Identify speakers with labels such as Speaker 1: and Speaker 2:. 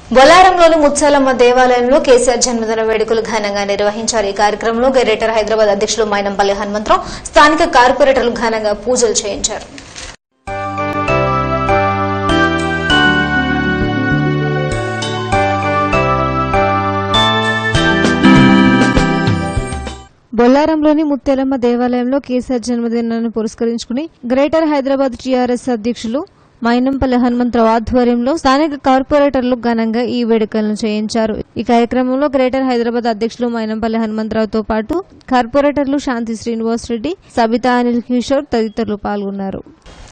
Speaker 1: బొలారంలోని ముత్సాలమ్మ దేవాలయంలో కేసీఆర్ జన్మదిన వేడుకలు ఘనంగా నిర్వహించారు ఈ కార్యక్రమంలో గ్రేటర్ హైదరాబాద్ అధ్యక్షులు మైనంపల్లి హనుమంతరావు స్థానిక కార్పొరేటర్లు ఘనంగా పూజలు చేయించారు
Speaker 2: బొల్లారంలోని ముత్యాలమ్మ దేవాలయంలో కేసీఆర్ జన్మదినాన్ని పురస్కరించుకుని గ్రేటర్ హైదరాబాద్ టీఆర్ఎస్ అధ్యక్షులు మైనంపల్లి హనుమంతరావు ఆధ్వర్యంలో స్థానిక కార్పొరేటర్లు ఘనంగా ఈ వేడుకలను చేయించారు ఈ కార్యక్రమంలో గ్రేటర్ హైదరాబాద్ అధ్యక్షులు మైనంపల్లి హనుమంతరావుతో పాటు కార్పొరేటర్లు శాంతి శ్రీనివాస్ రెడ్డి సబితా అనిల్ కిషోర్ తదితరులు పాల్గొన్నారు